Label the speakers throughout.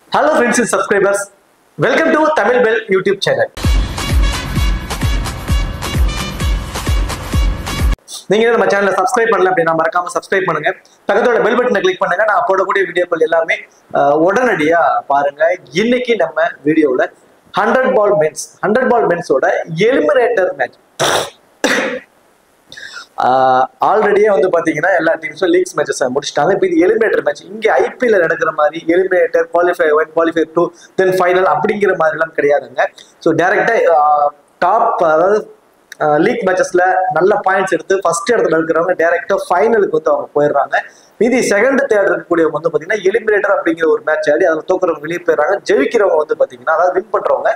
Speaker 1: hello friends and subscribers welcome to Tamil bell YouTube channel நீங்க இன்னும் நம்ம சேனலை சப்ஸ்கிரைப் பண்ணல அப்படின்னா மறக்காம சப்ஸ்கிரைப் பண்ணுங்க பக்கத்தோட பெல் பட்டனை கிளிக் பண்ணுங்க நான் போடக்கூடிய வீடியோக்கள் எல்லாமே அஹ், உடனடியா பாருங்க இன்னைக்கு நம்ம வீடியோல hundred ball men's hundred ball மென்ஸோட எலிமினேட்டர் மேட்ச் ஆல்ரெடியே வந்து பாத்தீங்கன்னா எல்லா டீம்ஸும் லீக்ஸ் மேட்சஸ் முடிச்சிட்டாங்க இப்போ இது எலிமினேட்டர் மேட்ச் இங்க ஐபிஎல் நடக்கிற மாதிரி eliminator qualify one qualify two then final அப்படிங்கிற மாதிரிலாம் கிடையாதுங்க ஸோ டேரக்டா டாப் அதாவது லீக் மேட்சஸ்ல நல்ல பாயிண்ட்ஸ் எடுத்து ஃபர்ஸ்ட் இடத்துல இருக்கிறவங்க டேரக்டா ஃபைனலுக்கு வந்து அவங்க போயிடுறாங்க மீதி செகண்ட் தேர்ட் இருக்கக்கூடியவங்க வந்து பாத்தீங்கன்னா எலிமினேட்டர் அப்படிங்கிற ஒரு மேட்ச் ஆடி அதில் தோக்குறவங்க வெளியே போயிடுறாங்க ஜெயிக்கிறவங்க வந்து பாத்தீங்கன்னா அதாவது வின் பண்றவங்க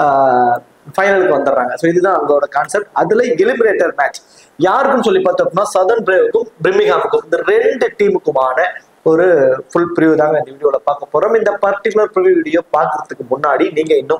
Speaker 1: ஃபைனலுக்கு வந்துடுறாங்க ஸோ இதுதான் அவங்களோட கான்செப்ட் அதுல எலிமினேட்டர் மேட்ச் யாருக்கும் சொல்லி பார்த்தோம்னா சதர்ன் பிரேவுக்கும் பிரிமிங்ஹாமுக்கும் இந்த ரெண்டு டீமுக்குமான ஒரு ஃபுல் ப்ரிவியூ தாங்க இந்த வீடியோல பார்க்க போறோம் இந்த பர்டிகுலர் ப்ரிவியூ வீடியோ பார்க்கறதுக்கு முன்னாடி நீங்க இன்னும்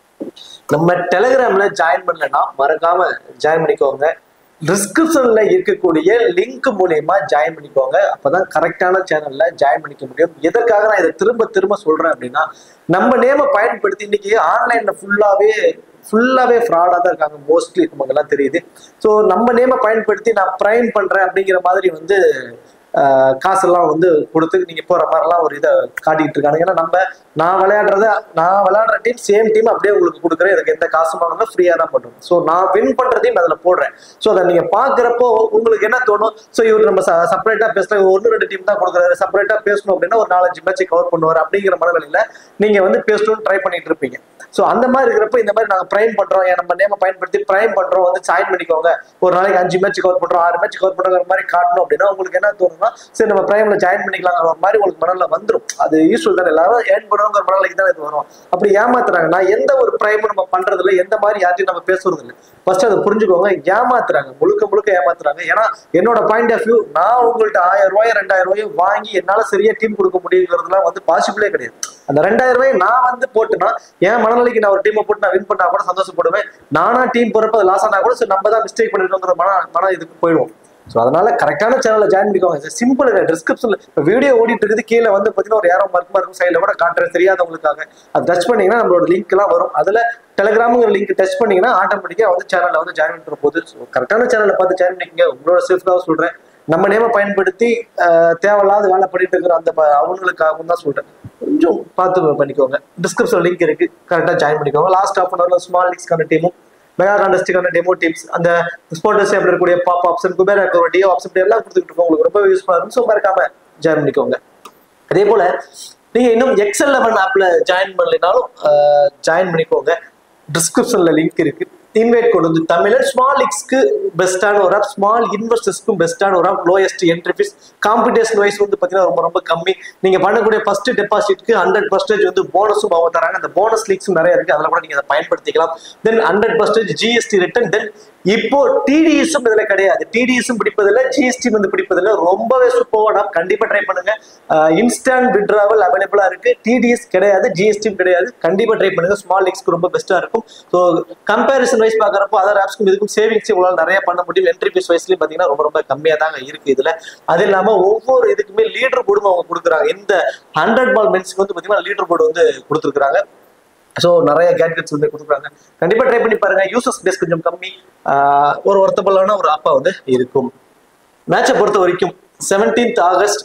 Speaker 1: நம்ம டெலிகிராம்ல ஜாயின் பண்ணலன்னா மறக்காம ஜாயின் பண்ணிக்கோங்க டிஸ்கிரிப்ஷன்ல இருக்கக்கூடிய லிங்க் மூலியமா ஜாயின் பண்ணிக்கோங்க அப்பதான் கரெக்டான சேனல்ல ஜாயின் பண்ணிக்க முடியும் எதற்காக நான் இதை திரும்ப திரும்ப சொல்றேன் அப்படின்னா நம்ம நேம பயன்படுத்தி இன்னைக்கு ஆன்லைன்ல ஃபுல்லாவே ஃபுல்லாவே ஃப்ராடா தான் இருக்காங்க மோஸ்ட்லி நமக்கெல்லாம் தெரியுது ஸோ நம்ம நேம பயன்படுத்தி நான் ப்ரைம் பண்றேன் அப்படிங்கிற மாதிரி வந்து ஆஹ், காசெல்லாம் வந்து கொடுத்து நீங்க போற மாதிரிலாம் ஒரு இதை காட்டிட்டு இருக்காங்க ஏன்னா நம்ம நான் விளையாடுறத நான் விளையாடுற டீம் சேம் டீம் அப்படியே உங்களுக்கு கொடுக்குறேன் எனக்கு எந்த காசும் வாங்கணும் ஃப்ரீயா தான் பண்ணுவேன் ஸோ நான் வின் பண்றதையும் அதுல போடுறேன் ஸோ அதை நீங்க பாக்குறப்போ உங்களுக்கு என்ன தோணும் ஸோ இவர் நம்ம செப்பரேட்டா பேசுறாங்க ஒன்று ரெண்டு டீம் தான் கொடுக்குறாரு செப்பரேட்டா பேசணும் அப்படின்னா ஒரு நாலஞ்சு மேட்ச் கவர் பண்ணுவார் அப்படிங்கிற மனநிலையில நீங்க வந்து பேசணும்னு ட்ரை பண்ணிட்டு இருப்பீங்க ஸோ அந்த மாதிரி இருக்கிறப்ப இந்த மாதிரி நாங்கள் ப்ரைம் பண்றோம் ஏன் நம்ம நேம பயன்படுத்தி ப்ரைம் பண்றோம் வந்து ஜாயின் பண்ணிக்கோங்க ஒரு நாளைக்கு அஞ்சு மேட்ச் கவர் பண்றோம் ஆறு மேட்ச் கவர் பண்றோங்கிற மாதிரி காட்டணும் அப்படின்னா உங்களுக்கு என்ன தோணும்னா சரி நம்ம பிரைம்ல ஜாயின் பண்ணிக்கலாங்கிற ஒரு மாதிரி உங்களுக்கு மனநில வந்துடும் அது யூஸ்வல் தானே எல்லாரும் ஏர்ன் பண்ணுவோங்கிற மனநிலைக்கு தான் இது வரும் அப்படி ஏமாத்துறாங்கன்னா எந்த ஒரு பிரைமும் நம்ம பண்றது இல்லை எந்த மாதிரி யார்ட்டையும் நம்ம பேசுறது இல்லை ஃபர்ஸ்ட் அதை புரிஞ்சுக்கோங்க ஏமாத்துறாங்க முழுக்க முழுக்க ஏமாத்துறாங்க ஏன்னா என்னோட பாயிண்ட் ஆஃப் வியூ நான் உங்கள்ட்ட ஆயிரம் ரூபாய் ரெண்டாயிரம் ரூபாயும் வாங்கி என்னால சரியா டீம் கொடுக்க முடியுங்கிறதுலாம் வந்து பாசிபிளே கிடையாது அந்த ரெண்டாயிரம் ரூபாய் நான் வந்து போட்டுனா என் மனநிலைக்கு நான் ஒரு டீமை போட்டு நான் வின் பண்ணா கூட சந்தோஷப்படுவேன் நானா டீம் போறப்ப அது லாஸ் ஆனா கூட சரி நம்ம தான் மிஸ்டேக் பண்ணிருக்கோங்கிற மன மன இதுக்கு போயிடுவோம் ஸோ அதனால கரெக்டான சேனல்ல ஜாயின் பண்ணிக்கோங்க சிம்பிள் டிஸ்கிரிப்ஷன்ல இப்போ வீடியோ ஓடிட்டு இருக்குது கீழே வந்து பார்த்தீங்கன்னா ஒரு ஏரோ மார்க் இருக்கும் சைடில் கூட காட்டுறேன் தெரியாதவங்களுக்காக அது டச் பண்ணீங்கன்னா நம்மளோட லிங்க் எல்லாம் வரும் அதுல டெலிகிராமுங்கிற லிங்க் டச் பண்ணீங்கன்னா ஆட்டோமேட்டிக்கா வந்து சேனல்ல வந்து ஜாயின் பண்ணுற போது ஸோ கரெக்டான சேனல்ல பார்த்து ஜாயின் பண்ணிக்கங்க உங்களோட சேஃப்டாக சொல்றேன் நம்ம நேம பயன்படுத்தி ஆஹ், தேவையில்லாத வேலை பண்ணிட்டு இருக்கிற அந்த ப- அவங்களுக்காகவும் தான் சொல்றேன் கொஞ்சம் பார்த்து பண்ணிக்கோங்க டிஸ்கிரிப்ஷன் லிங்க் இருக்கு கரெக்டாக ஜாயின் பண்ணிக்கோங்க லாஸ்ட் ஆஃப் அன் ஹவர்ல ஸ்மால் லீக்ஸ்க்கான டீமும் மெகா காண்டஸ்டுக்கான டெமோ டீம்ஸ் அந்த ஸ்போர்ட்ஸ் ஆப்ல இருக்கக்கூடிய பாப் ஆப்ஷன் குபேர் இருக்கக்கூடிய டியோ ஆப்ஷன் எல்லாம் கொடுத்துட்டு இருக்கோம் உங்களுக்கு ரொம்ப யூஸ்ஃபுல்லாக இருக்கும் ஸோ மறக்காம ஜாயின் பண்ணிக்கோங்க அதே போல நீங்க இன்னும் எக்ஸல் லெவன் ஆப்ல ஜாயின் பண்ணலைனாலும் ஜாயின் பண்ணிக்கோங்க டிஸ்கிரிப்ஷன்ல லிங்க் இருக்கு இன்வைட் கொண்டு வந்து தமிழர் ஸ்மால் லிக்ஸ்க்கு பெஸ்டான ஒரு ஆப் ஸ்மால் இன்வெஸ்டர்ஸ்க்கும் பெஸ்டான ஒரு app lowest entry fee competition wise வந்து பார்த்தீங்கன்னா ரொம்ப ரொம்ப கம்மி நீங்க பண்ணக்கூடிய ஃபர்ஸ்ட் டெபாசிட்க்கு ஹண்ட்ரட் பர்சன்டேஜ் வந்து போனஸும் அவங்க தராங்க அந்த போனஸ் லீக்ஸும் நிறைய இருக்கு அதில் கூட நீங்க அதை பயன்படுத்திக்கலாம் then hundred percentage GST return then இப்போ டிடிஎஸும் இதுல கிடையாது டிடிஎஸும் பிடிப்பதில்லை ஜிஎஸ்டி வந்து பிடிப்பதில்லை ரொம்பவே சூப்பரான ஆப் கண்டிப்பா ட்ரை பண்ணுங்க இன்ஸ்டன்ட் விட்ராவல் அவைலபிளா இருக்கு டிடிஎஸ் கிடையாது ஜிஎஸ்டியும் கிடையாது கண்டிப்பா ட்ரை பண்ணுங்க ஸ்மால் லீக்ஸ்க்கு ரொம்ப பெஸ்ட்டா இருக்கும் ஸோ கம்பேரிசன் வைஸ் பார்க்குறப்போ அதர் ஆப்ஸ்க்கும் இதுக்கும் சேவிங்ஸ் உங்களால் நிறைய பண்ண முடியும் என்ட்ரி ஃபீஸ் வைஸ்லயும் பார்த்தீங்கன்னா ரொம்ப ரொம்ப கம்மியாக தாங்க இருக்கு இதுல அது இல்லாம ஒவ்வொரு இதுக்குமே லீடர் போர்டும் அவங்க கொடுக்குறாங்க இந்த ஹண்ட்ரட் பால் மென்ஸ்க்கு வந்து பார்த்தீங்கன்னா லீடர் போர்டு வந்து கொடுத்துருக்காங்க ஸோ நிறைய கேட்கெட்ஸ் வந்து கொடுக்குறாங்க கண்டிப்பா ட்ரை பண்ணி பாருங்க யூசர்ஸ் பேஸ் கொஞ்சம் கம்மி ஆஹ் ஒரு ஒருத்தபலான ஒரு ஆப்பா வந்து இருக்கும் மேட்சை பொறுத்த வரைக்கும் 17th ஆகஸ்ட்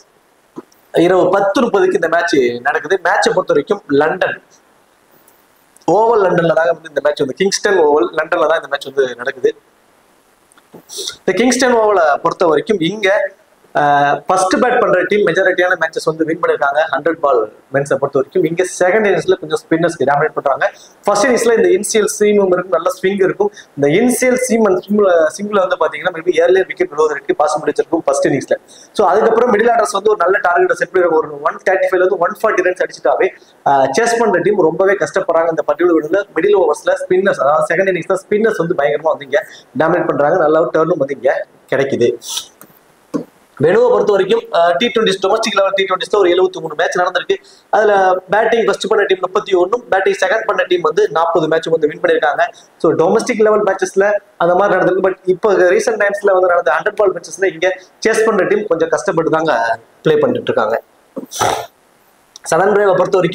Speaker 1: இரவு பத்து முப்பதுக்கு இந்த மேட்ச் நடக்குது மேட்சை பொறுத்த வரைக்கும் லண்டன் ஓவல் லண்டன்ல தான் வந்து இந்த மேட்ச் வந்து கிங்ஸ்டன் ஓவல் லண்டன்ல தான் இந்த மேட்ச் வந்து நடக்குது இந்த கிங்ஸ்டன் ஓவலை பொறுத்த வரைக்கும் இங்க ஃபர்ஸ்ட் பேட் பண்ற டீம் மெஜாரிட்டியான மேட்சஸ் வந்து வின் பண்ணிருக்காங்க ஹண்ட்ரட் பால் மென்ஸை பொறுத்த வரைக்கும் இங்க செகண்ட் இன்னிங்ஸ்ல கொஞ்சம் ஸ்பின்னர்ஸ் டாமினேட் பண்றாங்க ஃபர்ஸ்ட் இன்னிங்ஸ்ல இந்த இன்சியல் சீமும் இருக்கும் நல்ல ஸ்விங் இருக்கும் இந்த இன்சியல் சீம் அண்ட் சிங்கிள் வந்து பாத்தீங்கன்னா மேபி ஏர்லியர் விக்கெட் விழுவதற்கு பாசிபிலிட்டி இருக்கும் ஃபர்ஸ்ட் இன்னிங்ஸ்ல ஸோ அதுக்கப்புறம் மிடில் ஆர்டர்ஸ் வந்து ஒரு நல்ல டார்கெட் செட் பண்ணி ஒரு ஒன் தேர்ட்டி ஃபைவ்ல இருந்து ஒன் ஃபார்ட்டி ரன்ஸ் அடிச்சுட்டாவே சேஸ் பண்ற டீம் ரொம்பவே கஷ்டப்படுறாங்க இந்த பர்டிகுலர் விடுதல மிடில் ஓவர்ஸ்ல ஸ்பின்னர்ஸ் அதாவது செகண்ட் இன்னிங்ஸ்ல ஸ்பின்னர்ஸ் வந்து பயங்கரமா வந்து இங்க டாமினேட் பண்றாங்க நல்ல டர்னும் வந்து இங்க கிடைக்குது வெனுவை பொறுத்த வரைக்கும் T twenty domestic level T டுவெண்ட்டிஸ்ல ஒரு எழுபத்தி மூணு மேட்ச் நடந்திருக்கு அதுல பேட்டிங் ஃபர்ஸ்ட் பண்ண டீம் முப்பத்தி ஒன்றும் பேட்டிங் செகண்ட் பண்ண டீம் வந்து நாற்பது மேட்ச் வந்து வின் பண்ணிருக்காங்க ஸோ டொமஸ்டிக் லெவல் மேட்சஸ்ல அந்த மாதிரி நடந்திருக்கு பட் இப்போ ரீசெண்ட் டைம்ஸ்ல வந்து நடந்த ஹண்ட்ரட் பால் மேட்சஸ்ல இங்க சேஸ் பண்ற டீம் கொஞ்சம் கஷ்டப்பட்டு தாங்க ப்ளே பண்ணிட்டு இருக்காங்க சடன் பிரேவை பொறுத்த வரைக்கும்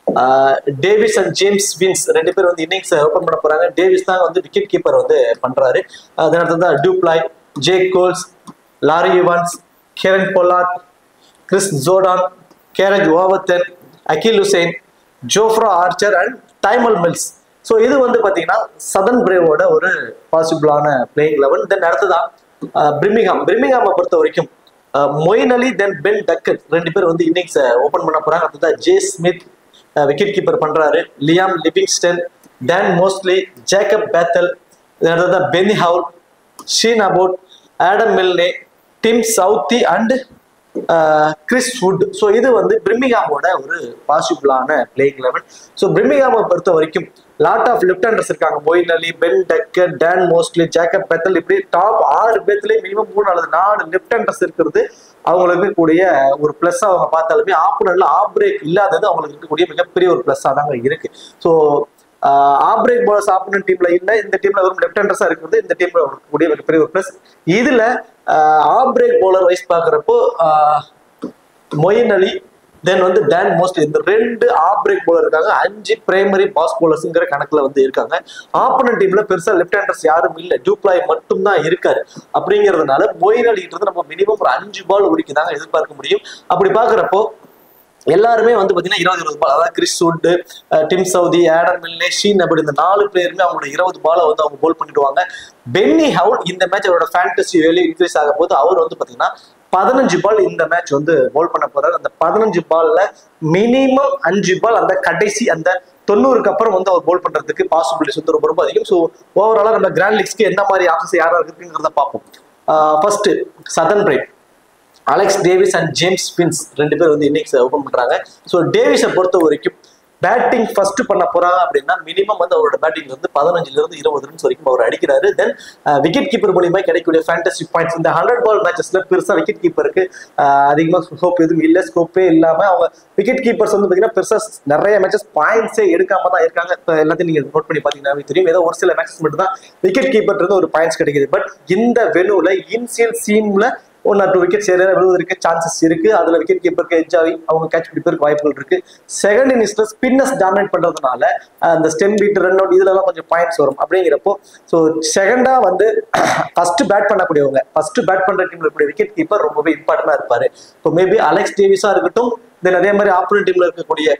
Speaker 1: டேவிஸ் அண்ட் ஜேம்ஸ் வின்ஸ் ரெண்டு பேர் வந்து இன்னிங்ஸ் ஓப்பன் பண்ண போறாங்க டேவிஸ் தான் வந்து விக்கெட் கீப்பர் வந்து பண்றாரு அதனால தான் du Plooy J Coles Laurie Evans Kieron Pollard Chris Jordan Craig Overton Akeal Hosein Jofra Archer and Tymal Mills so இது வந்து பார்த்தீங்கன்னா சதன் பிரேவோட ஒரு பாசிபிளான பிளேயிங் லெவன் தென் அடுத்ததான் பிரிமிங்ஹாம் பிரிமிங்ஹாமை பொறுத்த வரைக்கும் மொயின் அலி தென் பென் டக்கட் ரெண்டு பேர் வந்து இன்னிங்ஸ் ஓப்பன் பண்ண போறாங்க அடுத்ததான் ஜே ஸ்மித் விக்கெட் கீப்பர் பண்றாரு Liam Livingstone Dan Mousley Jacob Bethell அடுத்ததான் Benny Howell Sean Abbott Adam Milne Tim Southee and Chris Wood so இது வந்து பிரிமிகாமோட ஒரு பாசிபிளான பிளேயிங் லெவன் ஸோ பிரிமிகாமை பொறுத்த வரைக்கும் லாட் ஆஃப் லெஃப்ட் ஹேண்டர்ஸ் இருக்காங்க Moeen Ali Ben Duckett Dan Mousley Jacob Bethell இப்படி டாப் ஆறு பேர்த்துலேயே மினிமம் மூணு அல்லது நாலு லெஃப்ட் ஹேண்டர்ஸ் இருக்கிறது அவங்களுக்கு இருக்கக்கூடிய ஒரு ப்ளஸ் அவங்க பார்த்தாலுமே ஆப்பனர்ல ஆப் பிரேக் இல்லாதது அவங்களுக்கு இருக்கக்கூடிய மிகப்பெரிய ஒரு ப்ளஸ்ஸாக தாங்க இருக்கு so off break bowlers opponent டீம்ல இல்ல இந்த டீம்ல வெறும் லெஃப்ட் ஹேண்டர்ஸா இருக்கிறது இந்த டீம்ல இருக்கக்கூடிய மிகப்பெரிய ஒரு ப்ளஸ் இதுல ஆப் பிரேக் போலர் வைஸ் பாக்குறப்போ மொயின் அலி தென் வந்து டேன் மோஸ்ட் இந்த ரெண்டு ஆப் பிரேக் போலர் இருக்காங்க அஞ்சு பிரைமரி பாஸ் போலர்ஸ்ங்கிற கணக்குல வந்து இருக்காங்க ஆப்பனன் டீம்ல பெருசா லெஃப்ட் ஹேண்டர்ஸ் யாரும் இல்ல டூப்ளாய் மட்டும் தான் இருக்காரு அப்படிங்கிறதுனால மொயின் அலிட்டு இருந்து நம்ம மினிமம் ஒரு அஞ்சு பால் உடிக்கு தாங்க எதிர்பார்க்க முடியும் அப்படி பாக்குறப்போ எல்லாருமே வந்து பாத்தீங்கன்னா இருபது இருபது பால் அதாவது Chris Wood Tim Southee Adam Milne Sean அப்படி இந்த நாலு பேருமே அவங்களோட இருபது பாலை வந்து அவங்க போல் பண்ணிடுவாங்க பென்னி ஹவுல் இந்த மேட்ச் அவரோட ஃபேண்டசி வேல்யூ இன்க்ரீஸ் ஆக போது அவர் வந்து பாத்தீங்கன்னா பதினஞ்சு பால் இந்த மேட்ச் வந்து போல் பண்ண போறாரு அந்த பதினஞ்சு பால்ல மினிமம் அஞ்சு பால் அந்த கடைசி அந்த தொண்ணூறுக்கு அப்புறம் வந்து அவர் போல் பண்றதுக்கு பாசிபிலிட்டிஸ் வந்து ரொம்ப ரொம்ப அதிகம் ஸோ ஓவராலா நம்ம கிராண்ட் லீக்ஸ்க்கு என்ன மாதிரி ஆஃபீஸ் யாரா இருக்குங்கிறத பார்ப்போம் first Southern Brave Alex Davies and James Vince ரெண்டு பேர் வந்து இன்னிங்ஸ் ஓப்பன் பண்றாங்க ஸோ டேவிஸை பொறுத்த வரைக்கும் பேட்டிங் ஃபர்ஸ்ட் பண்ண போறாங்க அப்படின்னா மினிமம் வந்து அவரோட பேட்டிங் வந்து பதினஞ்சுல இருந்து இருபது ரன்ஸ் வரைக்கும் அவர் அடிக்கிறாரு தென் விக்கெட் கீப்பர் மூலியமா கிடைக்கக்கூடிய ஃபேண்டசி பாயிண்ட்ஸ் இந்த ஹண்ட்ரட் பால் மேட்சஸ்ல பெருசா விக்கெட் கீப்பருக்கு அதிகமாக ஸ்கோப் எதுவும் இல்லை ஸ்கோப்பே இல்லாம அவங்க விக்கெட் கீப்பர்ஸ் வந்து பாத்தீங்கன்னா பெருசா நிறைய மேட்சஸ் பாயிண்ட்ஸே எடுக்காம தான் இருக்காங்க இப்போ எல்லாத்தையும் நீங்க நோட் பண்ணி பாத்தீங்கன்னா தெரியும் ஏதோ ஒரு சில மேட்சஸ் மட்டும் தான் விக்கெட் கீப்பர் இருந்து ஒரு பாயிண்ட்ஸ் கிடைக்குது பட் இந்த வெனுல இன்சியல் சீம்ல ஒன் ஆர் டூ விக்கெட் சேர விழுவதற்கு சான்சஸ் இருக்கு அதுல விக்கெட் கீப்பருக்கு எட்ஜ் ஆகி அவங்க கேட்ச் பிடிப்பதற்கு வாய்ப்புகள் இருக்கு செகண்ட் இன்னிங்ஸ்ல ஸ்பின்னர்ஸ் டாமினேட் பண்றதுனால அந்த ஸ்டெம் பீட் ரன் அவுட் இதுல எல்லாம் கொஞ்சம் பாயிண்ட்ஸ் வரும் அப்படிங்கிறப்போ ஸோ செகண்டா வந்து ஃபர்ஸ்ட் பேட் பண்ணக்கூடியவங்க ஃபர்ஸ்ட் பேட் பண்ற டீம்ல இருக்கக்கூடிய விக்கெட் கீப்பர் ரொம்பவே இம்பார்ட்டன்டா இருப்பாரு இப்போ மேபி அலெக்ஸ் டேவிஸா இருக்கட்டும் தென் அதே மாதிரி ஆப்போனன்ட் டீம்ல இருக்கக்கூடிய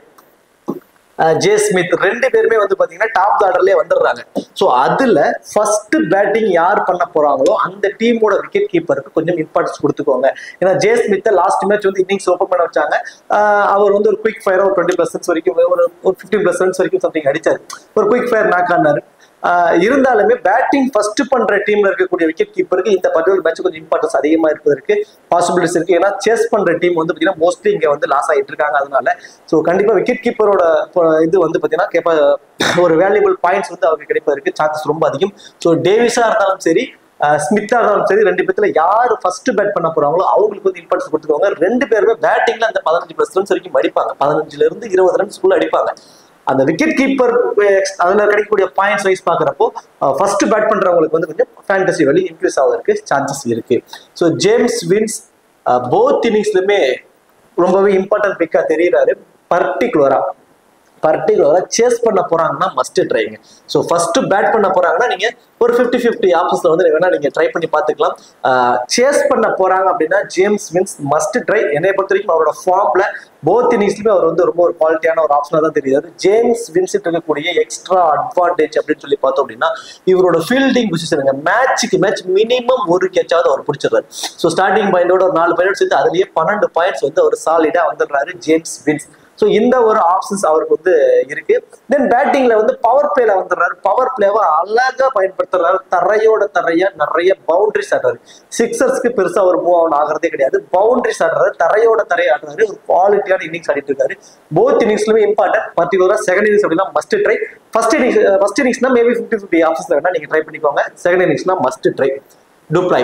Speaker 1: ஜே ஸ்மித் ரெண்டு பேருமே வந்து பாத்தீங்கன்னா டாப் ஆர்டர்லயே வந்துடுறாங்க ஸோ அதுல ஃபர்ஸ்ட் பேட்டிங் யார் பண்ண போறாங்களோ அந்த டீமோட விக்கெட் கீப்பருக்கு கொஞ்சம் இம்பார்ட்டன்ஸ் கொடுத்துக்கோங்க ஏன்னா ஜே ஸ்மித் லாஸ்ட் மேட்ச் வந்து இன்னிங்ஸ் ஓப்பன் பண்ண வச்சாங்க அவர் வந்து ஒரு குயிக் ஃபயர் ஒரு டுவெண்ட்டி பர்சன்ட் வரைக்கும் ஒரு ஒரு ஃபிஃப்டீன் பர்சன்ட் வரைக்கும் சம்திங் அடிச்சாரு ஒரு குயிக் ஃபயர் நாக் ஆனாரு இருந்தாலுமே பேட்டிங் ஃபர்ஸ்ட் பண்ற டீம்ல இருக்கக்கூடிய விக்கெட் கீப்பருக்கு இந்த பர்டிகுலர் மேட்ச் கொஞ்சம் இம்பார்ட்டன்ஸ் அதிகமா இருப்பதற்கு பாசிபிலிட்டிஸ் இருக்கு ஏன்னா சேஸ் பண்ற டீம் வந்து பாத்தீங்கன்னா மோஸ்ட்லி இங்க வந்து லாஸ் ஆகிட்டு இருக்காங்க அதனால ஸோ கண்டிப்பா விக்கெட் கீப்பரோட இது வந்து பாத்தீங்கன்னா கேப்ப ஒரு வேல்யூபிள் பாயிண்ட்ஸ் வந்து அவருக்கு கிடைப்பதற்கு சான்சஸ் ரொம்ப அதிகம் ஸோ டேவிஸா இருந்தாலும் சரி ஸ்மித்தா இருந்தாலும் சரி ரெண்டு பேர்த்துல யார் ஃபர்ஸ்ட் பேட் பண்ண போறாங்களோ அவங்களுக்கு வந்து இம்பார்ட்டன்ஸ் கொடுத்துக்கோங்க ரெண்டு பேருமே பேட்டிங்ல அந்த பதினஞ்சு பிளஸ் ரன்ஸ் வரைக்கும் அடிப்பாங்க பதினஞ்சுல இருந்து இருபது ரன்ஸ்க்குள்ள அடிப்பாங்க அந்த விக்கெட் கீப்பர் அதுல கிடைக்கக்கூடிய பாயிண்ட்ஸ் வைஸ் பாக்குறப்போ ஃபர்ஸ்ட் பேட் பண்றவங்களுக்கு வந்து கொஞ்சம் ஃபேண்டசி வேல்யூ இன்க்ரீஸ் ஆவதற்கு சான்சஸ் இருக்கு ஸோ ஜேம்ஸ் வின்ஸ் போத் இன்னிங்ஸ்லுமே ரொம்பவே இம்பார்ட்டன்ட் பிக்கா தெரியுறாரு பர்டிகுலரா பர்டிகுலரா சேஸ் பண்ண போறாங்கன்னா மஸ்ட் ட்ரைங்க ஸோ ஃபர்ஸ்ட் பேட் பண்ண போறாங்கன்னா நீங்க ஒரு ஃபிஃப்டி ஃபிஃப்டி ஆப்ஷன்ஸ்ல வந்து வேணா நீங்க ட்ரை பண்ணி பார்த்துக்கலாம் சேஸ் பண்ண போறாங்க அப்படின்னா ஜேம்ஸ் வின்ஸ் மஸ்ட் ட்ரை என்னை பொறுத்த வரைக்கும் அவரோட ஃபார்ம்ல போத் இன்னிங்ஸ்லுமே அவர் வந்து ரொம்ப ஒரு குவாலிட்டியான ஒரு ஆப்ஷனா தான் தெரியுது ஜேம்ஸ் வின்சிட் இருக்கக்கூடிய எக்ஸ்ட்ரா அட்வான்டேஜ் அப்படின்னு சொல்லி பார்த்தோம் அப்படின்னா இவரோட ஃபீல்டிங் பொசிஷனுங்க மேட்சுக்கு மேட்ச் மினிமம் ஒரு கேட்சாவது அவர் பிடிச்சிடுறாரு ஸோ ஸ்டார்டிங் பாயிண்டோட ஒரு நாலு பாயிண்ட் சேர்த்து அதுலயே பன்னெண்டு பாயிண்ட்ஸ் வந்து அவர் சாலிடா வந்துடுறாரு ஜேம்ஸ் வின்ஸ் ஸோ இந்த ஒரு ஆப்ஷன்ஸ் அவருக்கு வந்து இருக்கு தென் பேட்டிங்ல வந்து பவர் பிளேல வந்துடுறாரு பவர் பிளேவை அழகா பயன்படுத்துறாரு தரையோட தரையா நிறைய பவுண்டரிஸ் ஆடுறாரு சிக்ஸர்ஸ்க்கு பெருசா ஒரு மூவ் ஆன் ஆகிறதே கிடையாது பவுண்டரிஸ் ஆடுறாரு தரையோட தரையை ஆடுறாரு ஒரு குவாலிட்டியான இன்னிங்ஸ் ஆடிட்டு இருக்காரு போத் இன்னிங்ஸ்லுமே இம்பார்ட்டன்ட் பர்டிகுலரா செகண்ட் இன்னிங்ஸ் அப்படின்னா must try first innings first இன்னிங்ஸ்னா மேபி ஃபிஃப்டி ஃபிஃப்டி ஆப்ஷன்ஸ்ல வேணா நீங்க ட்ரை பண்ணிக்கோங்க செகண்ட் இன்னிங்ஸ்னா must try du Plooy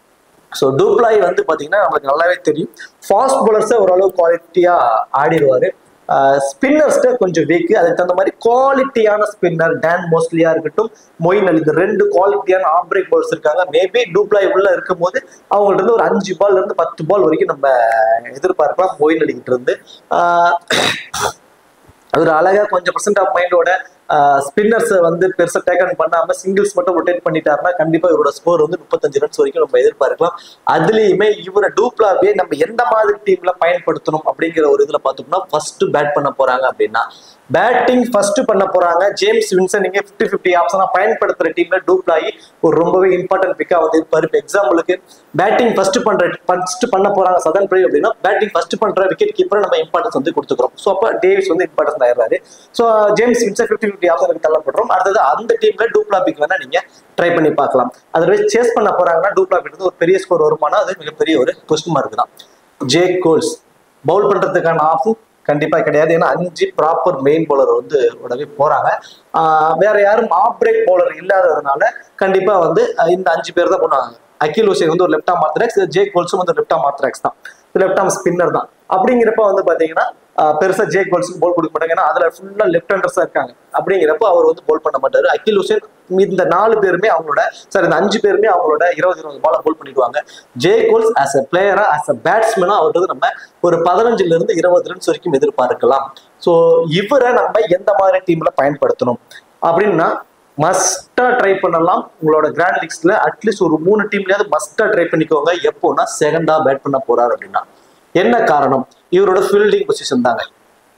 Speaker 1: so du Plooy வந்து பார்த்தீங்கன்னா நமக்கு நல்லாவே தெரியும் ஃபாஸ்ட் பவுலர்ஸை ஓரளவு குவாலிட்டியாக ஆடிடுவார் ஸ்பின்னர்ஸ்ட கொஞ்சம் வீக் அதுக்கு தகுந்த மாதிரி குவாலிட்டியான ஸ்பின்னர் டேன் மோஸ்ட்லியா இருக்கட்டும் மொயின் அலி இந்த ரெண்டு குவாலிட்டியான ஆஃப் பிரேக் பவுலர்ஸ் இருக்காங்க மேபி டூப்ளாய் உள்ள இருக்கும் போது அவங்கள்ட்ட இருந்து ஒரு அஞ்சு பால்ல இருந்து பத்து பால் வரைக்கும் நம்ம எதிர்பார்க்கலாம் மொயின் அலிக்கிட்ட இருந்து அவர் அழகா கொஞ்சம் பர்சன்ட் ஆஃப் மைண்டோட ஸ்பின்னர்ஸ் வந்து பெருசா டேக்கன் பண்ணாம சிங்கிள்ஸ் மட்டும் ரொட்டேட் பண்ணிட்டாருன்னா கண்டிப்பா இவரோட ஸ்கோர் வந்து முப்பத்தஞ்சு ரன்ஸ் வரைக்கும் நம்ம எதிர்பார்க்கலாம் அதுலயுமே இவரை டூப்ளாவே நம்ம எந்த மாதிரி டீம்ல பயன்படுத்தணும் அப்படிங்கிற ஒரு இதுல பார்த்தோம்னா ஃபர்ஸ்ட் பேட் பண்ண போறாங்க அப்படின்னா பேட்டிங் ஃபர்ஸ்ட் பண்ண போறாங்க ஜேம்ஸ் வின்சன் நீங்க ஃபிஃப்டி ஃபிஃப்டி ஆப்ஷனா பயன்படுத்துற டீம்ல டூப்ளாகி ஒரு ரொம்பவே இம்பார்ட்டன்ட் பிக்கா வந்து இருப்பாரு இப்போ எக்ஸாம்பிளுக்கு பேட்டிங் ஃபர்ஸ்ட் பண்ற ஃபர்ஸ்ட் பண்ண போறாங்க சதன் பிரைவ் அப்படின்னா பேட்டிங் ஃபர்ஸ்ட் பண்ற விக்கெட் கீப்பரை நம்ம இம்பார்ட்டன்ஸ் வந்து கொடுத்துக்கிறோம் ஸோ அப்போ டேவிஸ் வந்து இம்பார்ட்டன்ஸ் ஆயிடுறாரு ஸோ ஜேம்ஸ் வின்சன் ஃபிஃப்டி ஃபிஃப்டி ஆப்ஷனுக்கு தள்ளப்படுறோம் அடுத்தது அந்த டீம்ல டூப்ளா பிக் வேணா நீங்க ட்ரை பண்ணி பார்க்கலாம் அதர்வைஸ் சேஸ் பண்ண போறாங்கன்னா டூப்ளா பிக் வந்து ஒரு பெரிய ஸ்கோர் வருமானா அது மிகப்பெரிய ஒரு கொஸ்டின் மார்க் தான் ஜே கோல்ஸ் பவுல் பண்றதுக்கான ஆஃபும் கண்டிப்பா கிடையாது ஏன்னா அஞ்சு ப்ராப்பர் மெயின் பவுலர் வந்து உடனே போறாங்க ஆஹ் வேற யாரும் ஆஃப் பிரேக் பவுலர் இல்லாததுனால கண்டிப்பா வந்து அஹ் இந்த அஞ்சு பேர் தான் போனாங்க அகில் ஹுசேன் வந்து ஒரு லெஃப்ட் ஆம் ஆர்த்தடாக்ஸ் ஜே கோல்ஸும் வந்து லெஃப்ட் ஆம் ஆர்த்தடாக்ஸ் தான் லெஃப்ட் ஆம் ஸ்பின்னர் தான் அப்படிங்கிறப்ப வந்து பாத்தீங்கன்னா ஆஹ் பெருசா ஜே கோல்ஸுக்கு போல் கொடுக்க மாட்டாங்க ஏன்னா அதுல ஃபுல்லா லெஃப்ட் ஹேண்டர்ஸா இருக்காங்க அப்படிங்கிறப்ப அவர் வந்து போல் பண்ண மாட்டாரு அகில் ஹுசேன் இந்த நாலு பேருமே அவங்களோட சார் இந்த அஞ்சு பேருமே அவங்களோட இருபது இருபது பால போல் பண்ணிடுவாங்க ஜே கோல்ஸ் ஆஸ் அ பிளேயரா ஆஸ் அ பேட்ஸ்மேனா அவர் வந்து நம்ம ஒரு பதினஞ்சுல இருந்து இருபது ரன்ஸ் வரைக்கும் எதிர்பார்க்கலாம் ஸோ இவரை நம்ம எந்த மாதிரி டீம்ல பயன்படுத்தணும் அப்படின்னா மஸ்டா ட்ரை பண்ணலாம் உங்களோட கிராண்ட் லீக்ஸ்ல அட்லீஸ்ட் ஒரு மூணு டீம்லயாவது மஸ்டா ட்ரை பண்ணிக்கோங்க எப்போனா செகண்டா பேட் பண்ண போறாரு அப்படின்னா என்ன காரணம் இவரோட ஃபீல்டிங் பொசிஷன் தாங்க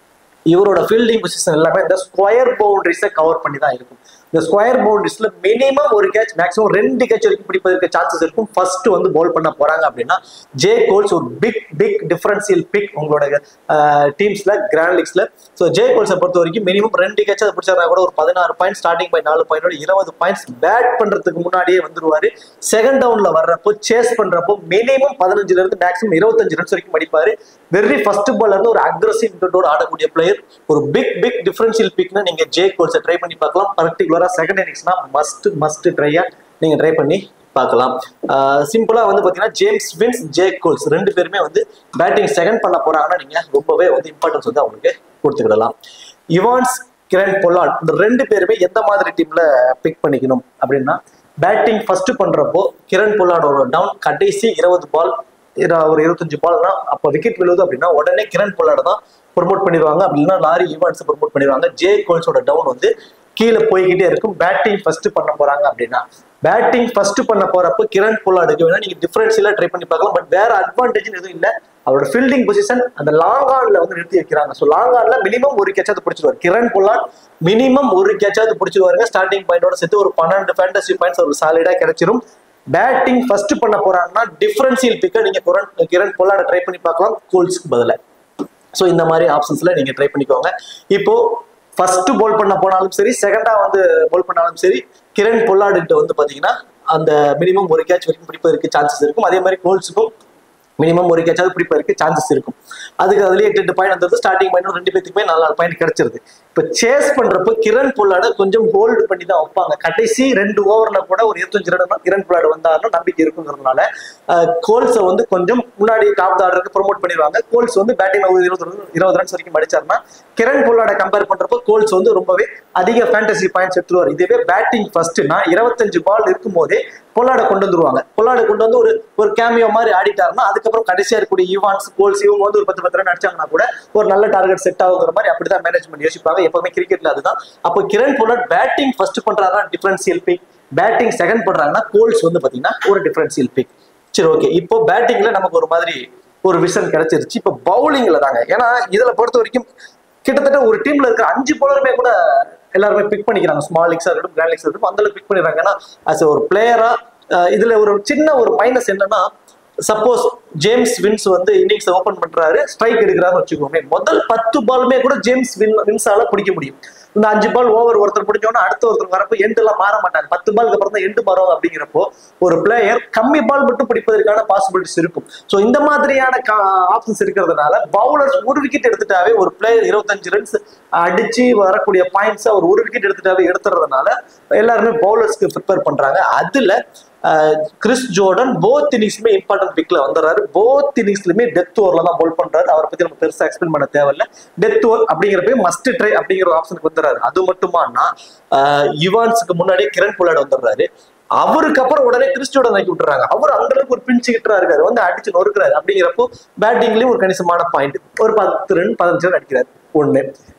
Speaker 1: இவரோட ஃபீல்டிங் பொசிஷன் எல்லாமே இந்த ஸ்கொயர் பவுண்டரிஸை கவர் பண்ணி தான் இருக்கும் இந்த ஸ்கொயர் பவுண்டரிஸ்ல மினிமம் ஒரு கேட்ச் மேக்ஸிமம் ரெண்டு கேட்ச் வரைக்கும் பிடிப்பதற்கு சான்சஸ் இருக்கும் ஃபர்ஸ்ட் வந்து பவுல் பண்ண போறாங்க அப்படின்னா ஜே கோல்ஸ் ஒரு பிக் பிக் டிஃபரன்சியல் பிக் உங்களோட டீம்ஸ்ல கிராண்ட் லீக்ஸ்ல ஸோ ஜே கோல்ஸை பொறுத்த வரைக்கும் மினிமம் ரெண்டு கேட்ச் அதை பிடிச்சா கூட ஒரு பதினாறு பாயிண்ட் ஸ்டார்டிங் பாயிண்ட் நாலு பாயிண்டோட இருபது பாயிண்ட்ஸ் பேட் பண்றதுக்கு முன்னாடியே வந்துருவாரு செகண்ட் டவுன்ல வர்றப்போ சேஸ் பண்றப்போ மினிமம் பதினஞ்சுல இருந்து மேக்ஸிமம் இருபத்தஞ்சு ரன்ஸ் வரைக்கும் அடிப்பாரு வெரி ஃபர்ஸ்ட் பால்ல இருந்து ஒரு அக்ரஸிவ் இன்டோட ஆடக்கூடிய பிளேயர் ஒரு பிக் பிக் டிஃபரன்ஷியல் பிக்னு நீங்க ஜே கோல்ஸை ட்ரை பண்ணி பார்க்கலாம் பர்டிகுலரா செகண்ட் இன்னிங்ஸ்னா மஸ்ட் மஸ்ட் ட்ரையா நீங்க ட்ரை பண்ணி பார்க்கலாம் சிம்பிளா வந்து பாத்தீங்கன்னா ஜேம்ஸ் வின்ஸ் ஜே கோல்ஸ் ரெண்டு பேருமே வந்து பேட்டிங் செகண்ட் பண்ண போறாங்கன்னா நீங்க ரொம்பவே வந்து இம்பார்ட்டன்ஸ் வந்து அவங்களுக்கு கொடுத்துக்கிடலாம் இவான்ஸ் கிரண் பொலாட் இந்த ரெண்டு பேருமே எந்த மாதிரி டீம்ல பிக் பண்ணிக்கணும் அப்படின்னா பேட்டிங் ஃபர்ஸ்ட் பண்றப்போ கிரண் பொலாடோட டவுன் கடைசி இருபது பால் ஒரு இருபத்தஞ்சு பால் தான் அப்போ விக்கெட் விழுது அப்படின்னா உடனே கிரண் பொலாட தான் ப்ரொமோட் பண்ணிடுவாங்க அப்படின்னா லாரி ஈவான்ஸ் ப்ரொமோட் பண்ணிடுவாங்க ஜே கோல்ஸோட டவுன் வந்து கீழே போய்கிட்டே இருக்கும் பேட்டிங் ஃபர்ஸ்ட் பண்ண போறாங்க அப்படின்னா பேட்டிங் ஃபர்ஸ்ட் பண்ண போறப்போ கிரண் பொலாடுக்கு வேணா நீங்க டிஃபரன்ஷியலா ட்ரை பண்ணி பார்க்கலாம் பட் வேற அட்வான்டேஜ் எதுவும் இல்லை அவரோட ஃபீல்டிங் பொசிஷன் அந்த லாங் ஆன்ல வந்து நிறுத்தி வைக்கிறாங்க ஸோ லாங் ஆன்ல மினிமம் ஒரு கேட்சாவது பிடிச்சிருவார் கிரண் பொலாட் மினிமம் ஒரு கேட்சாவது பிடிச்சிருவாருங்க ஸ்டார்டிங் பாயிண்டோட சேர்த்து ஒரு பன்னெண்டு ஃபேண்டசி பாயிண்ட்ஸ் ஒரு சாலிடா கிடைச்சிரும் பேட்டிங் ஃபர்ஸ்ட் பண்ண போறாங்கன்னா டிஃபரன்சியல் பிக்கை நீங்க கிரண் கிரண் பொலாட ட்ரை பண்ணி பார்க்கலாம் கோல்ஸ்க்கு பதிலாக ஸோ இந்த மாதிரி ஆப்ஷன்ஸ்ல நீங்க ட்ரை பண்ணிக்கோங்க இப்போ ஃபர்ஸ்ட் போல் பண்ண போனாலும் சரி செகண்டா வந்து போல் பண்ணாலும் சரி கிரண் பொல்லாடுகிட்ட வந்து பாத்தீங்கன்னா அந்த மினிமம் ஒரு கேட்ச் வரைக்கும் பிடிப்பதற்கு சான்சஸ் இருக்கும் அதே மாதிரி கோல்ஸுக்கும் மினிமம் ஒரு கேட்சாவது பிடிப்பதற்கு சான்சஸ் இருக்கும் அதுக்கு அதுலயே எட்டு எட்டு பாயிண்ட் வந்தது ஸ்டார்டிங் பாயிண்ட் ரெண்டு பேத்துக்குமே நாலு நாலு பாயிண்ட் கிடைச்சிருது இப்போ சேஸ் பண்றப்போ கிரண் பொல்லாட கொஞ்சம் ஹோல்டு பண்ணி தான் வைப்பாங்க கடைசி ரெண்டு ஓவர்ல கூட ஒரு இருபத்தஞ்சு ரன் கிரண் பொல்லாடு வந்தாருன்னா நம்பிக்கை இருக்குங்கிறதுனால கோல்ஸை வந்து கொஞ்சம் முன்னாடி டாப் ஆர்டருக்கு ப்ரொமோட் பண்ணிடுவாங்க கோல்ஸ் வந்து பேட்டிங் இருபது run- இருபது ரன்ஸ் வரைக்கும் அடிச்சாருன்னா கிரண் பொல்லாட கம்பேர் பண்றப்போ கோல்ஸ் வந்து ரொம்பவே அதிக ஃபேண்டசி பாயிண்ட்ஸ் எடுத்துருவார் இதுவே பேட்டிங் ஃபர்ஸ்ட்னா இருபத்தஞ்சு பால் இருக்கும் போதே பொல்லாட கொண்டு வந்துருவாங்க பொல்லாட கொண்டு வந்து ஒரு ஒரு கேமியோ மாதிரி ஆடிட்டாருன்னா அதுக்கப்புறம் கடைசியா இருக்கக்கூடிய ஈவான்ஸ் கோல்ஸ் இவங்க வந்து ஒரு பத்து பத்து ரன் அடிச்சாங்கன்னா கூட ஒரு நல்ல டார்கெட் செட் ஆகுங்கிற மாதிரி அப்படிதான் மேனேஜ்மெண்ட் யோசிப்பாங்க எப்பவுமே கிரிக்கெட்ல அதுதான் அப்போ கிரண் பொல்லாட் பேட்டிங் ஃபர்ஸ்ட் பண்றாரா டிஃபரன்சியல் பிக் பேட்டிங் செகண்ட் பண்றாங்கன்னா கோல்ஸ் வந்து பாத்தீங்கன்னா ஒரு டிஃபரன்சியல் பிக் சரி ஓகே இப்போ பேட்டிங்ல நமக்கு ஒரு மாதிரி ஒரு விஷன் கிடைச்சிருச்சு இப்போ பவுலிங்ல தாங்க ஏன்னா இதுல பொறுத்த வரைக்கும் கிட்டத்தட்ட ஒரு டீம்ல இருக்கிற அஞ்சு பவுலருமே கூட எல்லாருமே பிக் பண்ணிக்கிறாங்க ஸ்மால் லீக்ஸா இருக்கட்டும் கிராண்ட் லீக்ஸா இருக்கட்டும் அந்த பிக் பண்ணிடுறாங்க ஏன்னா as ஒரு பிளேயரா இதுல ஒரு சின்ன ஒரு மைனஸ் என்னன்னா சப்போஸ் ஜேம்ஸ் வின்ஸ் வந்து இன்னிங்ஸ் ஓபன் பண்றாரு ஸ்ட்ரைக் எடுக்கிறாருன்னு வச்சுக்கோங்க முதல் பத்து பாலுமே கூட ஜேம்ஸ் வின் வின்ஸால பிடிக்க முடியும் இந்த அஞ்சு பால் ஓவர் ஒருத்தர் பிடிச்சோன்னா அடுத்த ஒருத்தர் வரப்போ எண்டு எல்லாம் மாற மாட்டாங்க பத்து பாலுக்கு அப்புறம் தான் எண்டு மாறும் அப்படிங்கிறப்போ ஒரு பிளேயர் கம்மி பால் மட்டும் பிடிப்பதற்கான பாசிபிலிட்டிஸ் இருக்கும் ஸோ இந்த மாதிரியான ஆப்ஷன்ஸ் இருக்கிறதுனால பவுலர்ஸ் ஒரு விக்கெட் எடுத்துட்டாவே ஒரு பிளேயர் இருபத்தஞ்சு ரன்ஸ் அடிச்சு வரக்கூடிய பாயிண்ட்ஸ் அவர் ஒரு விக்கெட் எடுத்துட்டாவே எடுத்துறதுனால எல்லாருமே பவுலர்ஸ்க்கு ப்ரிப்பேர் பண்றாங்க அதுல அஹ், கிறிஸ் ஜோர்டன் போத் இன்னிங்ஸ்லுமே இம்பார்ட்டன்ட் பிக்ல வந்துடுறாரு போத் இன்னிங்ஸ்லுமே டெத் ஓவர்ல தான் பவுல் பண்றாரு அவரை பத்தி நம்ம பெருசா எக்ஸ்பிளைன் பண்ண தேவையில்ல டெத் ஓவர் அப்படிங்கிறப்ப மஸ்ட் ட்ரை அப்படிங்கிற ஆப்ஷனுக்கு வந்துடுறாரு அது மட்டுமானா யுவான்ஸுக்கு முன்னாடியே கிரண் பொலாட் வந்துடுறாரு அவருக்கு அப்புறம் உடனே கிறிஸ்டியோட நக்கி விட்டுறாங்க அவர் அந்த அளவுக்கு ஒரு பிஞ்சு கிட்டா இருக்காரு வந்து அடிச்சு நொறுக்கிறாரு அப்படிங்கிறப்போ பேட்டிங்லயும் ஒரு கணிசமான பாயிண்ட் ஒரு பத்து ரன் பதினஞ்சு ரன் அடிக்கிறாரு ஒண்ணு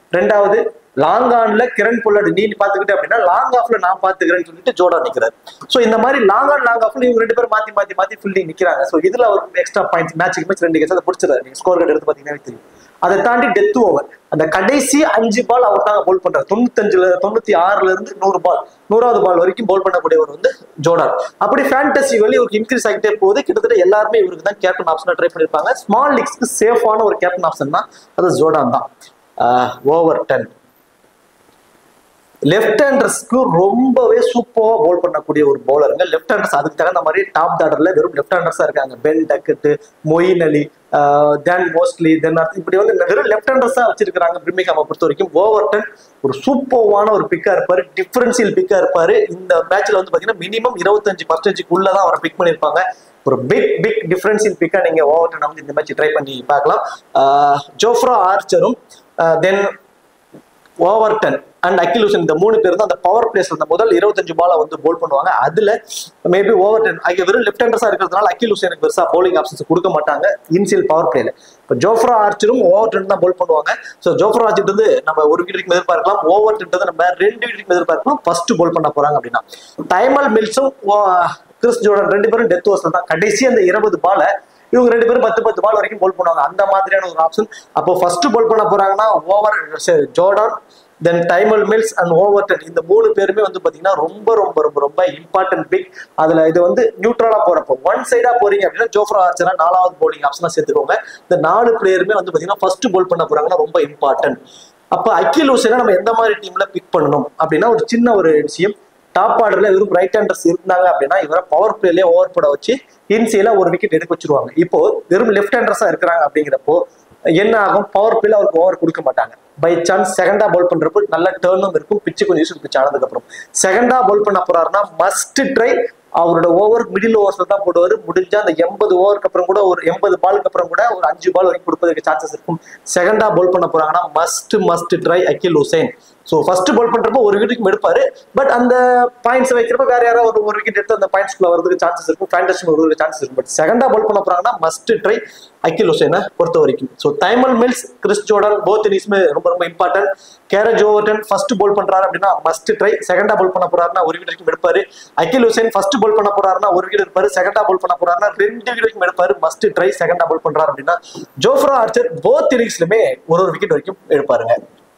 Speaker 1: ரெண்டாவது லாங் ஆன்ல கிரண் பொல்லாடு நீ பாத்துக்கிட்ட அப்படின்னா லாங் ஆஃப்ல நான் பாத்துக்கிறேன்னு சொல்லிட்டு ஜோடா நிக்கிறாரு சோ இந்த மாதிரி லாங் ஆன் லாங் ஆஃப்ல இவங்க ரெண்டு பேரும் மாத்தி மாத்தி மாத்தி ஃபீல்டிங் நிக்கிறாங்க சோ இதுல அவருக்கு எக்ஸ்ட்ரா பாயிண்ட்ஸ் மேட்சுக்கு மேட்ச் ரெண்டு கேஸ் அதை பிடிச்சிருக்காரு நீங்க ஸ்கோர் கார்டு எடுத்து பாத்தீங்கன்னா தெரியும் அதை தாண்டி டெத் ஓவர் அந்த கடைசி அஞ்சு பால் அவர் தாங்க போல் பண்றாரு தொண்ணூத்தஞ்சுல தொண்ணூத்தி ஆறுல இருந்து நூறு பால் நூறாவது பால் வரைக்கும் போல் பண்ணக்கூடியவர் வந்து ஜோர்டான் அப்படி ஃபேண்டசி வேலி இவருக்கு இன்க்ரீஸ் ஆகிட்டே போகுது கிட்டத்தட்ட எல்லாருமே இவருக்கு தான் கேப்டன் ஆப்ஷனா ட்ரை பண்ணிருப்பாங்க ஸ்மால் லீக்ஸ்க்கு சேஃபான ஒரு கேப்டன் ஆப்ஷன் தான் அது ஜோர்டான் தான் ஓவர் டென் லெஃப்ட் ஹேண்டர்ஸ்க்கு ரொம்பவே சூப்பரா போல் பண்ணக்கூடிய ஒரு பவுலருங்க லெஃப்ட் ஹேண்டர்ஸ் அதுக்கு தகுந்த மாதிரி டாப் ஆர்டர்ல வெறும் லெஃப்ட் ஹேண்டர்ஸா இருக்காங்க பென் டக்கெட்டு மொயின் அலி தென் மோஸ்ட்லி தென் இப்படி வந்து வெறும் லெஃப்ட் ஹேண்டர்ஸா வச்சிருக்காங்க பிரிமிகாம பொறுத்த வரைக்கும் ஓவர்டன் ஒரு சூப்பர்வான ஒரு பிக்கா இருப்பாரு டிஃபரன்சியல் பிக்கா இருப்பாரு இந்த மேட்ச்ல வந்து பாத்தீங்கன்னா மினிமம் இருபத்தஞ்சு பர்சன்டேஜ்க்குள்ள தான் அவரை பிக் பண்ணிருப்பாங்க ஒரு பிக் பிக் டிஃபரன்சியல் பிக்கா நீங்க ஓவர்டன் வந்து இந்த மேட்ச் ட்ரை பண்ணி பார்க்கலாம் ஜோஃப்ரா ஆர்ச்சரும் தென் ஓவர்டன் அண்ட் அக்கிலூசன் இந்த மூணு பேர் தான் அந்த பவர் பிளேஸ்ல இந்த முதல் இருபத்தஞ்சு பாலை வந்து போல் பண்ணுவாங்க அதுல மேபி ஓவர்டன் அங்கே வெறும் லெஃப்ட் ஹேண்டர்ஸா இருக்கிறதுனால அக்கிலூசனுக்கு பெருசா பவுலிங் ஆப்ஷன்ஸ் கொடுக்க மாட்டாங்க இன்சியல் பவர் பிளேல இப்போ ஜோஃப்ரா ஆர்ச்சரும் ஓவர்டன் தான் போல் பண்ணுவாங்க ஸோ ஜோஃப்ரா ஆர்ச்சர் வந்து நம்ம ஒரு விக்கெட்டுக்கு எதிர்பார்க்கலாம் ஓவர்டன் நம்ம ரெண்டு விக்கெட்டுக்கு எதிர்பார்க்கலாம் ஃபர்ஸ்ட் போல் பண்ண போறாங்க அப்படின்னா டைமல் மில்ஸும் கிறிஸ் ஜோர்டன் ரெண்டு பேரும் டெத் ஓவர்ஸ் தான் கடைசி அந்த இருபது பாலை இவங்க ரெண்டு பேரும் பத்து பத்து பால் வரைக்கும் போல் பண்ணுவாங்க அந்த மாதிரியான ஒரு ஆப்ஷன் அப்போ ஃபர்ஸ்ட் போல் பண்ண போறாங்கன்னா over Jordan then Tymal Mills and Overton இந்த மூணு பேருமே வந்து பாத்தீங்கன்னா ரொம்ப ரொம்ப ரொம்ப ரொம்ப இம்பார்ட்டன்ட் பிக் அதுல இது வந்து நியூட்ரலா போறப்போ ஒன் சைடா போறீங்க அப்படின்னா ஜோஃப்ரா ஆர்ச்சரா நாலாவது போலிங் ஆப்ஷனா சேர்த்துக்கோங்க இந்த நாலு பிளேயருமே வந்து பாத்தீங்கன்னா ஃபர்ஸ்ட் போல் பண்ண போறாங்கன்னா ரொம்ப இம்பார்ட்டன்ட் அப்ப அக்கில் ஹுசேனை நம்ம எந்த மாதிரி டீம்ல பிக் பண்ணணும் அப்படின்னா ஒரு சின்ன ஒரு விஷயம் டாப் ஆர்டர்ல வெறும் ரைட் ஹேண்டர்ஸ் இருந்தாங்க அப்படின்னா இவரை பவர் பிளேலயே ஓவர் போட வச்சு இன்சியில ஒரு விக்கெட் எடுக்க வச்சிருவாங்க இப்போ வெறும் லெஃப்ட் ஹேண்டர்ஸா இருக்கிறாங்க அப்படிங்கிறப்போ என்ன ஆகும் பவர் பிளேல அவருக்கு ஓவர் கொடுக்க மாட்டாங்க பை சான்ஸ் செகண்டா பவுல் பண்றப்போ நல்ல டேர்னும் இருக்கும் பிச்சு கொஞ்சம் யூஸ் பிச் ஆனதுக்கு அப்புறம் செகண்டா பவுல் பண்ண போறாருன்னா மஸ்ட் ட்ரை அவரோட ஓவர் மிடில் ஓவர்ஸ்ல தான் போடுவாரு முடிஞ்சா அந்த எண்பது ஓவருக்கு அப்புறம் கூட ஒரு எண்பது பாலுக்கு அப்புறம் கூட ஒரு அஞ்சு பால் வரைக்கும் கொடுப்பதற்கு சான்சஸ் இருக்கும் செகண்டா பவுல் பண்ண போறாங்கன்னா must must try Akeal Hosein so first ball பண்றப்போ ஒரு விக்கெட்டுக்கு எடுப்பாரு பட் அந்த பாயிண்ட்ஸ் வைக்கிறப்ப வேற யாராவது ஒரு ஒரு விக்கெட் எடுத்து அந்த பாயிண்ட்ஸ்குள்ள வரதுக்கு சான்சஸ் இருக்கும் ஃபேண்டசி வரதுக்கு சான்சஸ் இருக்கும் பட் செகண்டா பால் பண்ண போறாங்கன்னா மஸ்ட் ட்ரை அகில் ஹுசைனை பொறுத்த வரைக்கும் so Tymal Mills Chris Jordan both இனிஸ்மே ரொம்ப ரொம்ப இம்பார்ட்டன்ட் கேரஜ் ஓவர்டன் ஃபர்ஸ்ட் பால் பண்றாரு அப்படின்னா மஸ்ட் ட்ரை செகண்டா பால் பண்ண போறாருன்னா ஒரு விக்கெட் எடுப்பாரு அகில் ஹுசைன் ஃபர்ஸ்ட் பால் பண்ண போறாருன்னா ஒரு விக்கெட் எடுப்பாரு செகண்டா பால் பண்ண போறாருன்னா ரெண்டு விக்கெட் எடுப்பாரு மஸ்ட் ட்ரை செகண்டா பால் பண்றாரு அப்படின்னா ஜோஃப்ரா ஆர்ச்சர் போத் இன்னிங்ஸ்லுமே ஒரு ஒரு விக்கெட் வரைக்கும் எடுப்பாருங்க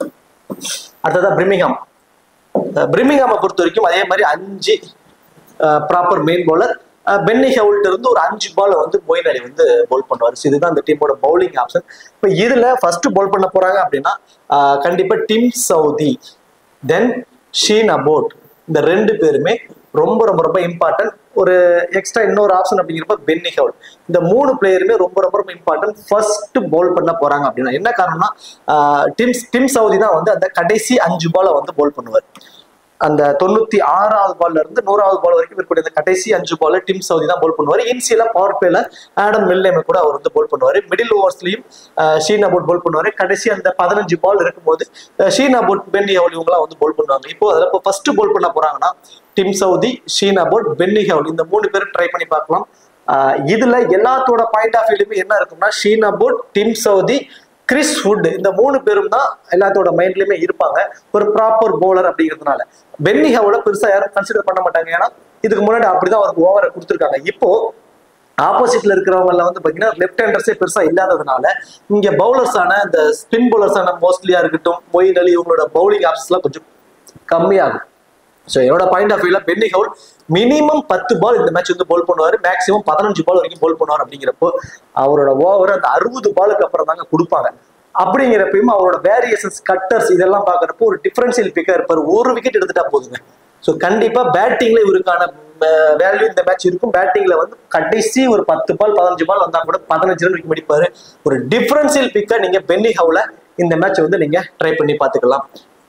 Speaker 1: அடுத்ததா பிரிமிங்ஹாம் பிரிமிங்ஹாமை பொறுத்த வரைக்கும் அதே மாதிரி அஞ்சு proper main bowler Benny Howell இருந்து ஒரு அஞ்சு பால் வந்து மொயின் அலி வந்து பவுல் பண்ணுவார் ஸோ இதுதான் இந்த டீமோட பவுலிங் ஆப்ஷன் இப்போ இதுல ஃபர்ஸ்ட் பவுல் பண்ண போறாங்க அப்படின்னா ஆஹ் கண்டிப்பா Tim Southee then Sean Abbott இந்த ரெண்டு பேருமே ரொம்ப ரொம்ப ரொம்ப இம்பார்ட்டன்ட் ஒரு எக்ஸ்ட்ரா இன்னொரு ஆப்ஷன் அப்படிங்கிறப்ப பென்னி ஹவுல் இந்த மூணு பிளேயருமே ரொம்ப ரொம்ப ரொம்ப இம்பார்ட்டன்ட் ஃபர்ஸ்ட் பவுல் பண்ண போறாங்க அப்படின்னா என்ன காரணம்னா டிம் டிம் சவுதி தான் வந்து அந்த கடைசி அஞ்சு பாலை வந்து பவுல் பண்ணுவார் அந்த தொண்ணூத்தி ஆறாவது பால்ல இருந்து நூறாவது பால் வரைக்கும் இருக்கக்கூடிய அந்த கடைசி அஞ்சு பால் டிம் சவுதி தான் போல் பண்ணுவார் இன்சியலா பவர் பிளேல ஆடம் மில்லேமே கூட அவர் வந்து போல் பண்ணுவார் மிடில் ஓவர்ஸ்லயும் ஷீன் அபோட் போல் பண்ணுவார் கடைசி அந்த பதினஞ்சு பால் இருக்கும்போது ஷீன் அபோட் பென்னி ஹவுல் இவங்களாம் வந்து போல் பண்ணுவாங்க இப்போ அதில் இப்போ ஃபர்ஸ்ட் போல் பண்ண போறாங்கன்னா Tim Southee Sean Abbott Benny Howell இந்த மூணு பேரும் ட்ரை பண்ணி பார்க்கலாம் இதுல எல்லாத்தோட பாயிண்ட் ஆஃப் வியூலுமே என்ன இருக்கும்னா Sean Abbott Tim Southee Chris Wood இந்த மூணு பேரும் தான் எல்லாத்தோட மைண்ட்லயுமே இருப்பாங்க ஒரு ப்ராப்பர் பவுலர் அப்படிங்கிறதுனால பென்னி ஹவோட பெருசா யாரும் கன்சிடர் பண்ண மாட்டாங்க ஏன்னா இதுக்கு முன்னாடி அப்படிதான் அவருக்கு ஓவரை கொடுத்துருக்காங்க இப்போ ஆப்போசிட்ல இருக்கிறவங்கள வந்து பாத்தீங்கன்னா லெஃப்ட் ஹேண்டர்ஸே பெருசா இல்லாததுனால இங்க பவுலர்ஸான இந்த ஸ்பின் பவுலர்ஸான மோஸ்ட்லியா இருக்கட்டும் மொயின் அலி இவங்களோட பவுலிங் ஆப்ஷன்ஸ்லாம் கொஞ்சம் கம்மியாகும் ஸோ என்னோட பாயிண்ட் ஆஃப் வியூல பென்னி ஹவுல் மினிமம் பத்து பால் இந்த மேட்ச் வந்து போல் பண்ணுவார் மேக்ஸிமம் பதினஞ்சு பால் வரைக்கும் போல் பண்ணுவார் அப்படிங்கிறப்போ அவரோட ஓவர் அந்த அறுபது பாலுக்கு அப்புறம் தாங்க கொடுப்பாங்க அப்படிங்கிறப்பயும் அவரோட வேரியேஷன்ஸ் கட்டர்ஸ் இதெல்லாம் பார்க்குறப்போ ஒரு டிஃபரன்ஷியல் பிக்கா இருப்பார் ஒரு விக்கெட் எடுத்துட்டா போதுங்க ஸோ கண்டிப்பா பேட்டிங்ல இவருக்கான வேல்யூ இந்த மேட்ச் இருக்கும் பேட்டிங்ல வந்து கடைசி ஒரு பத்து பால் பதினஞ்சு பால் வந்தா கூட பதினஞ்சு ரன் விக்கெட் அடிப்பாரு ஒரு டிஃபரன்ஷியல் பிக்கா நீங்க பென்னி ஹவுல இந்த மேட்ச் வந்து நீங்க ட்ரை பண்ணி பார்த்துக்கலாம்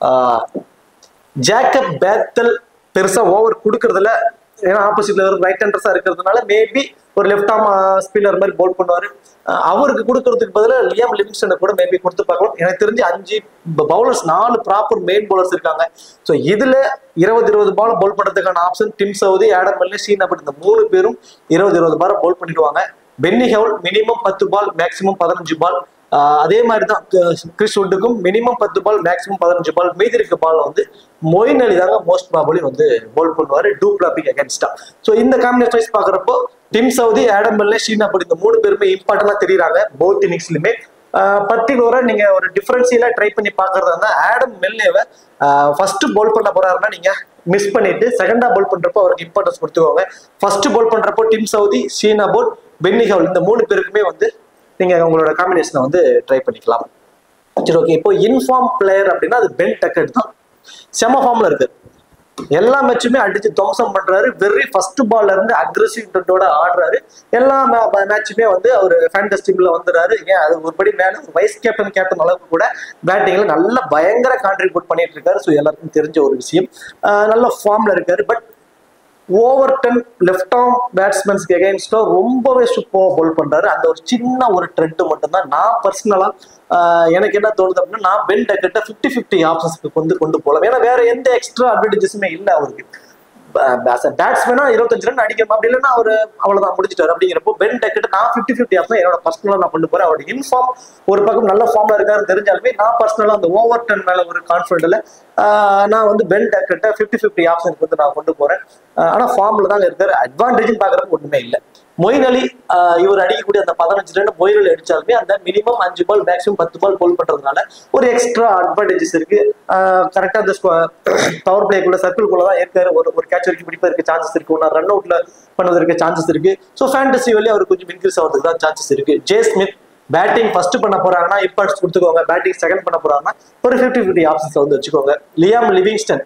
Speaker 1: ஜேக்கப் பேத்தல் பெருசா ஓவர் கொடுக்கறதுல ஏன்னா ஆப்போசிட்ல ஒரு ரைட் ஹேண்டர்ஸா இருக்கிறதுனால மேபி ஒரு லெஃப்ட் ஆம் ஸ்பின்னர் மாதிரி பவுல் பண்ணுவாரு அவருக்கு கொடுக்கறதுக்கு பதிலாக லியாம் லிவிங்ஸ்டனை கூட மேபி கொடுத்து பார்க்கலாம் எனக்கு தெரிஞ்சு அஞ்சு பவுலர்ஸ் நாலு ப்ராப்பர் மெயின் பவுலர்ஸ் இருக்காங்க ஸோ இதுல இருபது இருபது பால் பவுல் பண்றதுக்கான option Tim Southee Adam Milne Sean அப்படி இந்த மூணு பேரும் இருபது இருபது பால் பவுல் பண்ணிடுவாங்க பென்னி ஹவுல் மினிமம் பத்து பால் மேக்ஸிமம் பதினஞ்சு பால் ஆஹ் அதே மாதிரி தான் கிறிஸ் வுட்டுக்கும் மினிமம் பத்து பால் மேக்ஸிமம் பதினஞ்சு பால் மீதி இருக்க பால் வந்து மொயின் அலி தாங்க மோஸ்ட் ப்ராபலி வந்து போல் பண்ணுவாரு டூ பிளாப்பிங் அகேன்ஸ்டா ஸோ இந்த காம்பினேஷன் வைஸ் பார்க்குறப்போ டிம் சவுதி ஆடம் பெல்லே ஷீனா அப்படி இந்த மூணு பேருமே இம்பார்ட்டன்டா தெரியுறாங்க போத் இன்னிங்ஸ்லுமே பர்டிகுலரா நீங்க ஒரு டிஃபரன்சியலா ட்ரை பண்ணி பாக்குறதா இருந்தா ஆடம் மெல்லேவை ஃபர்ஸ்ட் போல் பண்ண போறாருன்னா நீங்க மிஸ் பண்ணிட்டு செகண்டா போல் பண்றப்போ அவருக்கு இம்பார்ட்டன்ஸ் கொடுத்துக்கோங்க ஃபர்ஸ்ட் போல் பண்றப்போ Tim Southee Sean Abbott Benny Howell இந்த மூணு பேருக்குமே வந்து நீங்க உங்களோட காம்பினேஷனை வந்து ட்ரை பண்ணிக்கலாம் சரி ஓகே இப்போ இன்ஃபார்ம் பிளேயர் அப்படின்னா அது பென் டக்கெட் தான் செம ஃபார்ம்ல இருக்கு எல்லா மேட்சுமே அடிச்சு துவம்சம் பண்றாரு வெரி ஃபர்ஸ்ட் பால்ல இருந்து அக்ரெசிவ் இன்டென்ட்டோட ஆடுறாரு எல்லா மேட்சுமே வந்து அவர் ஃபேண்டஸ் டீம்ல வந்துடுறாரு ஏன் அது ஒருபடி மேல வைஸ் கேப்டன் கேப்டன் அளவுக்கு கூட பேட்டிங்ல நல்ல பயங்கர கான்ட்ரிபியூட் பண்ணிட்டு இருக்காரு ஸோ எல்லாருக்கும் தெரிஞ்ச ஒரு விஷயம் ஆஹ் நல்ல ஃபார்ம்ல இருக்காரு but Overton left arm பேட்ஸ்மேன்ஸ்க்கு எகைன்ஸ்டோ ரொம்பவே சூப்பராக போல் பண்றாரு அந்த ஒரு சின்ன ஒரு ட்ரெண்ட் மட்டும்தான் நான் பர்சனலா எனக்கு என்ன தோணுது அப்படின்னா நான் பென் டக்கெட்டை ஃபிஃப்டி ஃபிஃப்டி ஆப்ஷன்ஸ்க்கு வந்து கொண்டு போகலாம் ஏன்னா வேற எந்த எக்ஸ்ட்ரா அட்வான்டேஜஸுமே இல்லை அவருக்கு பேட்ஸ்மேனா இருபத்தஞ்சு ரன் அடிக்கணும் அப்படி இல்லைன்னா அவர் அவ்வளவுதான் முடிச்சிட்டாரு அப்படிங்கிறப்போ பென் டக்கெட் நான் ஃபிஃப்டி ஃபிஃப்டி ஆப்ஷன் என்னோட பர்சனலா நான் கொண்டு போறேன் அவரோட இன்ஃபார்ம் ஒரு பக்கம் நல்ல ஃபார்ம்ல இருக்காரு தெரிஞ்சாலுமே நான் பர்சனலா அந்த ஓவர் டென் மேல ஒரு கான்ஃபிடென்ட்ல நான் வந்து பென் டக்கெட்டை ஃபிஃப்டி ஃபிஃப்டி ஆப்ஷனுக்கு வந்து நான் கொண்டு போறேன் ஆஹ் ஆனா ஃபார்ம்ல தாங்க இருக்காரு அட்வான்டேஜ் பாக்குறப்ப ஒண்ணுமே இல்லை மொயின் அலி ஆஹ் இவர் அடிக்கக்கூடிய அந்த பதினஞ்சு ரன் மொயின் அலி அடிச்சாலுமே அந்த மினிமம் அஞ்சு பால் மேக்ஸிமம் பத்து பால் போல் பண்றதுனால ஒரு எக்ஸ்ட்ரா அட்வான்டேஜஸ் இருக்கு கரெக்டா அந்த பவர் பிளேக்குள்ள சர்க்கிள்குள்ள தான் இருக்காரு ஒரு ஒரு கேட்ச் வரைக்கும் பிடிப்பதற்கு சான்சஸ் இருக்கு ஒன்று ரன் அவுட்ல பண்ணுவதற்கு சான்சஸ் இருக்கு ஸோ ஃபேண்டசி வழி அவர் கொஞ்சம் இன்க்ரீஸ் ஆகிறதுக்கு தான் சான்சஸ் இருக்கு ஜே ஸ்மித் பேட்டிங் ஃபர்ஸ்ட் பண்ண போறாங்கன்னா இம்பார்ட்ஸ் கொடுத்துக்கோங்க பேட்டிங் செகண்ட் பண்ண போறாங்கன்னா ஒரு ஃபிஃப்டி ஃபிஃப்டி ஆப்ஷன்ஸ் வந்து வச்சுக்கோங்க லியாம் லிவிங்ஸ்டன்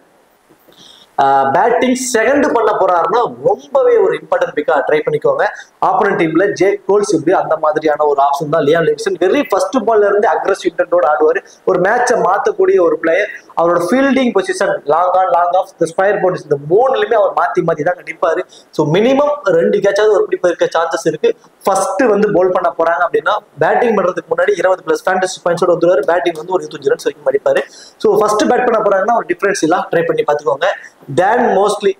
Speaker 1: பேட்டிங் செகண்ட் பண்ண போறாருன்னா ரொம்பவே ஒரு இம்பார்ட்டன்ட் பிக்கா ட்ரை பண்ணிக்கோங்க ஆப்போனன்ட் டீம்ல ஜே கோல்ஸ் இப்படி அந்த மாதிரியான ஒரு ஆப்ஷன் தான் லியாம் லிவிங்ஸ்டன் வெரி ஃபர்ஸ்ட் பால்ல இருந்து அக்ரஸிவ் இன்டென்டோட ஆடுவார் ஒரு மேட்சை மாத்தக்கூடிய ஒரு பிளேயர் அவரோட fielding position long on long off இந்த ஸ்பயர் போர்ட்ஸ் இந்த மூணுலயுமே அவர் மாத்தி மாத்தி தான் நிற்பாரு ஸோ மினிமம் ரெண்டு கேட்சாவது ஒரு பிடிப்பு இருக்க சான்சஸ் இருக்கு ஃபர்ஸ்ட் வந்து போல் பண்ண போறாங்க அப்படின்னா பேட்டிங் பண்றதுக்கு முன்னாடி இருபது பிளஸ் ஃபேண்டசி பாயிண்ட்ஸோட வந்துருவாரு பேட்டிங் வந்து ஒரு இருபத்தஞ்சு ரன்ஸ் வரைக்கும் அடிப்பாரு ஸோ ஃபர்ஸ்ட் பேட் பண்ண போறாங்கன்னா ஒரு டிஃபரன்ஸ் எல்லாம் ட்ரை பண்ணி பார்த்துக்கோங்க தேன் மோஸ்ட்லி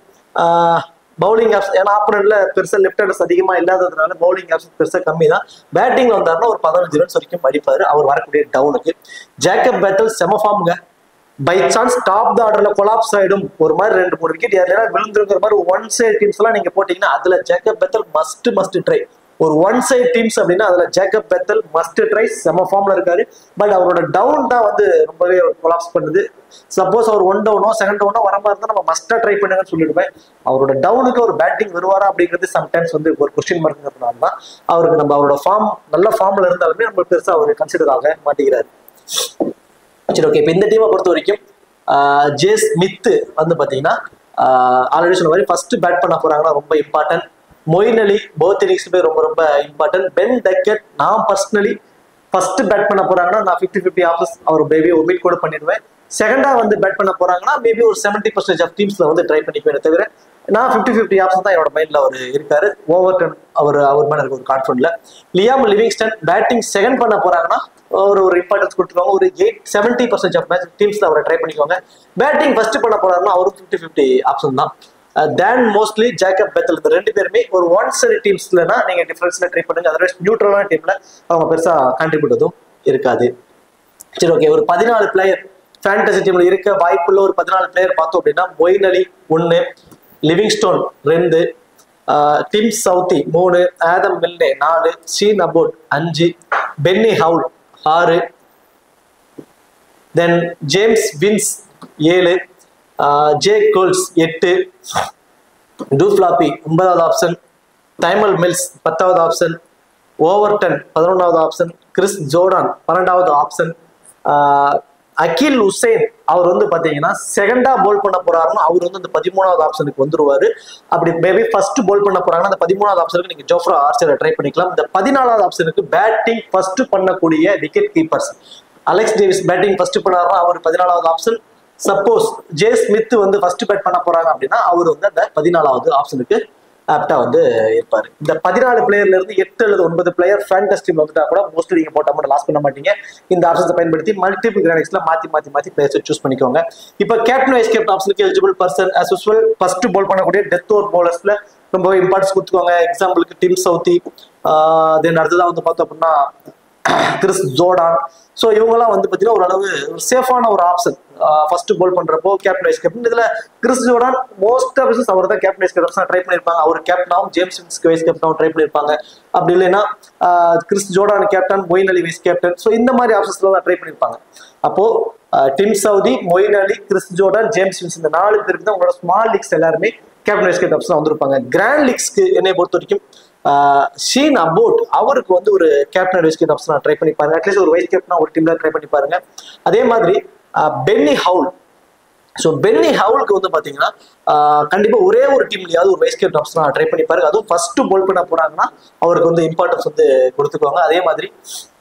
Speaker 1: பவுலிங் ஆப்ஸ் ஏன்னா ஆப்பனண்ட்ல பெருசா லெஃப்ட் ஹேண்டர்ஸ் அதிகமா இல்லாததுனால பவுலிங் ஆப்ஸ் பெருசா கம்மி தான் பேட்டிங்ல வந்தாருன்னா ஒரு பதினஞ்சு ரன்ஸ் வரைக்கும் அடிப்பாரு அவர் வரக்கூடிய டவுனுக்கு ஜேக்கப் பேட்டல் செம ஃபார்முங்க பை சான்ஸ் டாப் த ஆர்டர்ல கொலாப்ஸ் ஆயிடும் ஒரு மாதிரி ரெண்டு மூணு விக்கெட் யாரையா விழுந்துருங்கிற மாதிரி ஒன் சைட் டீம்ஸ் எல்லாம் நீங்க போட்டீங்கன்னா அதுல Jacob Bethell must must try ஒரு ஒன் சைட் டீம்ஸ் அப்படின்னா அதுல ஜேக்கப் பெத்தல் மஸ்ட் ட்ரை செம ஃபார்ம்ல இருக்காரு பட் அவரோட டவுன் தான் வந்து ரொம்பவே கொலாப்ஸ் பண்ணுது சப்போஸ் அவர் ஒன் டவுனோ செகண்ட் டவுனோ வர மாதிரி இருந்தா நம்ம மஸ்டா ட்ரை பண்ணுங்கன்னு சொல்லிடுவேன் அவரோட டவுனுக்கு ஒரு பேட்டிங் வருவாரா அப்படிங்கிறது சம்டைம்ஸ் வந்து ஒரு கொஸ்டின் மார்க்ங்கிறதுனால தான் அவருக்கு நம்ம அவரோட ஃபார்ம் நல்ல ஃபார்ம்ல இருந்தாலுமே நம்ம பெருசா அவர் கன்சிடர் ஆக மாட்டேங்கிறாரு சரி ஓகே இப்போ இந்த டீமை பொறுத்த வரைக்கும் ஜே ஸ்மித் வந்து பார்த்தீங்கன்னா ஆல்ரெடி சொன்ன மாதிரி ஃபர்ஸ்ட் பேட் பண்ண போறாங்கன்னா ரொம்ப இம்பார்ட்டன்ட் மொயின் அலி போத் இன்னிங்ஸுமே ரொம்ப ரொம்ப இம்பார்ட்டன்ட் பென் டக்கெட் நான் பர்சனலி ஃபர்ஸ்ட் பேட் பண்ண போறாங்கன்னா நான் ஃபிஃப்டி ஃபிஃப்டி ஆஃபர்ஸ் அவர் பேபி ஒமிட் கூட பண்ணிடுவேன் செகண்டா வந்து பேட் பண்ண போறாங்கன்னா மேபி ஒரு செவன்டி பர்சன்டேஜ் ஆஃப் டீம்ஸ்ல வந்து ட்ரை பண்ணிக்குவேன் தவிர நான் ஃபிஃப்டி ஃபிஃப்டி ஆப்ஷன் தான் என்னோட மைண்ட்ல அவர் இருக்காரு ஓவர் டென் அவர் அவர் மேல இருக்க ஒரு கான்ஃபிடன்ட்ல லியாம் லிவிங்ஸ்டன் பேட்டிங் செகண்ட் பண்ண போறாங்கன்னா ஒரு ஒரு இம்பார்ட்டன்ஸ் கொடுத்துருவாங்க ஒரு eight seventy percent of match டீம்ஸ்ல அவரை ட்ரை பண்ணிக்கோங்க பேட்டிங் ஃபர்ஸ்ட் பண்ண போறாருன்னா அவரும் ஃபிஃப்டி ஃபிஃப்டி ஆப்ஷன் தான் தேன் மோஸ்ட்லி ஜேக்கப் பெத்தல் இந்த ரெண்டு பேருமே ஒரு ஒன் சரி டீம்ஸ்லனா நீங்க டிஃபரன்ஸ்ல ட்ரை பண்ணுங்க அதர்வைஸ் நியூட்ரலான டீம்ல அவங்க பெருசா கான்ட்ரிபியூட் எதுவும் இருக்காது சரி ஓகே ஒரு பதினாலு பிளேயர் ஃபேண்டசி டீம்ல இருக்க வாய்ப்புள்ள ஒரு பதினாலு பிளேயர் பார்த்தோம் அப்படின்னா மொயின் அலி ஒன்னு லிவிங்ஸ்டோன் ரெண்டு டிம் சவுத்தி மூணு ஆதம் மில்னே நாலு ஷீன் அபோட் அஞ்சு பென்னி ஹவுல் ஆறு தென் ஜேம்ஸ் வின்ஸ் ஏழு ஜே கோல்ஸ் எட்டு டூஃப்லாப்பி ஒன்பதாவது ஆப்ஷன் டைமல் மில்ஸ் பத்தாவது ஆப்ஷன் ஓவர்டன் பதினொன்றாவது ஆப்ஷன் கிறிஸ் ஜோர்டான் பன்னெண்டாவது ஆப்ஷன் அகில் உசேன் அவர் வந்து பாத்தீங்கன்னா செகண்டா போல் பண்ண போறாருன்னா அவர் வந்து அந்த பதிமூணாவது ஆப்ஷனுக்கு வந்துருவாரு அப்படி மேபி ஃபர்ஸ்ட் போல் பண்ண போறாங்கன்னா அந்த பதிமூணாவது ஆப்ஷனுக்கு நீங்க ஜோஃப்ரா ஆர்ச்சரை ட்ரை பண்ணிக்கலாம் இந்த பதினாலாவது ஆப்ஷனுக்கு பேட்டிங் ஃபர்ஸ்ட் பண்ணக்கூடிய wicket keepers Alex Davies batting first பண்ணாருன்னா அவர் பதினாலாவது ஆப்ஷன் சப்போஸ் ஜே ஸ்மித் வந்து ஃபர்ஸ்ட் பேட் பண்ண போறாங்க அப்படின்னா அவர் வந்து அந்த பதினாலாவது ஆப்ஷனுக்கு ஆப்டா வந்து இருப்பாரு இந்த பதினாலு பிளேயர்ல இருந்து எட்டு அல்லது ஒன்பது பிளேயர் ஃபேண்டஸ் டீம் வந்துட்டா கூட மோஸ்ட்லி நீங்க போட்ட மட்டும் லாஸ் பண்ண மாட்டீங்க இந்த ஆப்ஷன்ஸை பயன்படுத்தி மல்டிபிள் கிரானிக்ஸ்ல மாத்தி மாத்தி மாத்தி பிளேயர்ஸ் சூஸ் பண்ணிக்கோங்க இப்போ கேப்டன் வைஸ் கேப்டன் ஆப்ஷனுக்கு eligible person as usual first bowl பண்ணக்கூடிய டெத் ஓவர் போலர்ஸ்ல ரொம்ப இம்பார்ட்டன்ஸ் கொடுத்துக்கோங்க எக்ஸாம்பிளுக்கு டிம் சவுத்தி தென் அடுத்ததான் வந்து பார்த்தோம் அப்படின்னா கிறிஸ் ஜோர்டான் ஸோ இவங்கெல்லாம் வந்து பார்த்தீங்கன்னா ஓரளவு ஒரு சேஃபான ஒரு ஆப்ஷன் ஃபர்ஸ்ட் போல் பண்றப்போ கேப்டன் வைஸ் கேப்டன் இதுல கிறிஸ் ஜோர்டான் மோஸ்ட் ஆஃப் அவர் தான் கேப்டன் வைஸ் கேப்டன் ட்ரை பண்ணியிருப்பாங்க அவர் கேப்டனாகவும் ஜேம்ஸ் வின்ஸ்க்கு வைஸ் கேப்டனாகவும் ட்ரை பண்ணியிருப்பாங்க அப்படி இல்லைன்னா ஆஹ், Chris Jordan captain Moeen Ali vice captain so இந்த மாதிரி ஆப்ஷன்ஸ்ல தான் ட்ரை பண்ணியிருப்பாங்க அப்போ ஆஹ், Tim Southee Moeen Ali Chris Jordan James Vince இந்த நாலு பேருக்கு தான் உங்களோட ஸ்மால் லீக்ஸ் எல்லாருமே கேப்டன் வைஸ் கேப்டன் ஆப்ஷன் வந்திருப்பாங்க கிராண்ட் லீக்ஸ்க்கு என்னை பொறுத்த வரைக்கும் ஆஹ், ஷீன் அபோட் அவருக்கு வந்து ஒரு captain vice captain option try பண்ணி பாருங்க அட்லீஸ்ட் ஒரு வைஸ் கேப்டனா ஒரு டீம்ல ட்ரை பண்ணி பாருங்க அதே மாதிரி ஆஹ், பென்னி ஹவுல் ஸோ பென்னி ஹவுலுக்கு வந்து பார்த்தீங்கன்னா ஆஹ், கண்டிப்பா ஒரே ஒரு டீம்லயாவது ஒரு வைஸ் கேப்டன் ஆப்ஷன் ட்ரை பண்ணி பாருங்க அதுவும் ஃபர்ஸ்ட் போல் பண்ண போறாங்கன்னா அவருக்கு வந்து இம்பார்ட்டன்ஸ் வந்து கொடுத்துக்குவாங்க அதே மாதிரி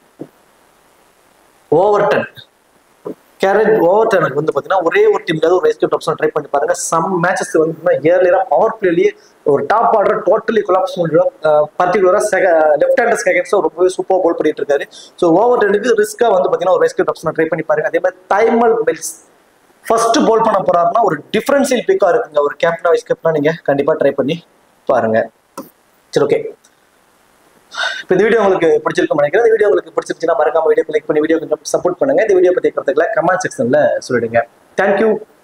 Speaker 1: ஓவர்டன் கேரட் ஓவர்டனுக்கு வந்து பார்த்தீங்கன்னா ஒரே ஒரு டீம்ல ஒரு வைஸ் கேப்டன் ஆப்ஷன் ட்ரை பண்ணி பாருங்க சம் மேட்சஸ் வந்து இயர்லியரா பவர் பிளேலயே ஒரு டாப் ஆர்டர் டோட்டலி கொலாப்ஸ் பண்ணிடும் பர்டிகுலரா லெஃப்ட் ஹேண்டர்ஸ் அகேன்ஸ்ட் ரொம்பவே சூப்பர் போல் பண்ணிட்டு இருக்காரு ஸோ ஓவர்டனுக்கு ரிஸ்கா வந்து பார்த்தீங்கன்னா ஒரு வைஸ் கேப்டன் ஆப்ஷன் ட்ரை பண்ணி பாருங்க அதே மாதிரி தைமல் பெல்ஸ் ஃபர்ஸ்ட் போல் பண்ண போறாருன்னா ஒரு டிஃபரன்ஷியல் பிக்கா இருக்குங்க ஒரு கேப்டன் வைஸ் கேப்டனா நீங்க கண்டிப்பா ட்ரை பண்ணி பாருங்க சரி ஓகே இப்போ இந்த வீடியோ உங்களுக்கு பிடிச்சிருக்கும் நினைக்கிறேன் இந்த வீடியோ உங்களுக்கு பிடிச்சிருச்சுன்னா மறக்காம வீடியோ கிளிக் பண்ணி வீடியோ கொஞ்சம் சப்போர்ட் பண்ணுங்க இந்த வீடியோ பத்தி கருத்துக்களை கமெண்ட் செக்ஷன்ல சொல்லிடுங்க தேங்க்யூ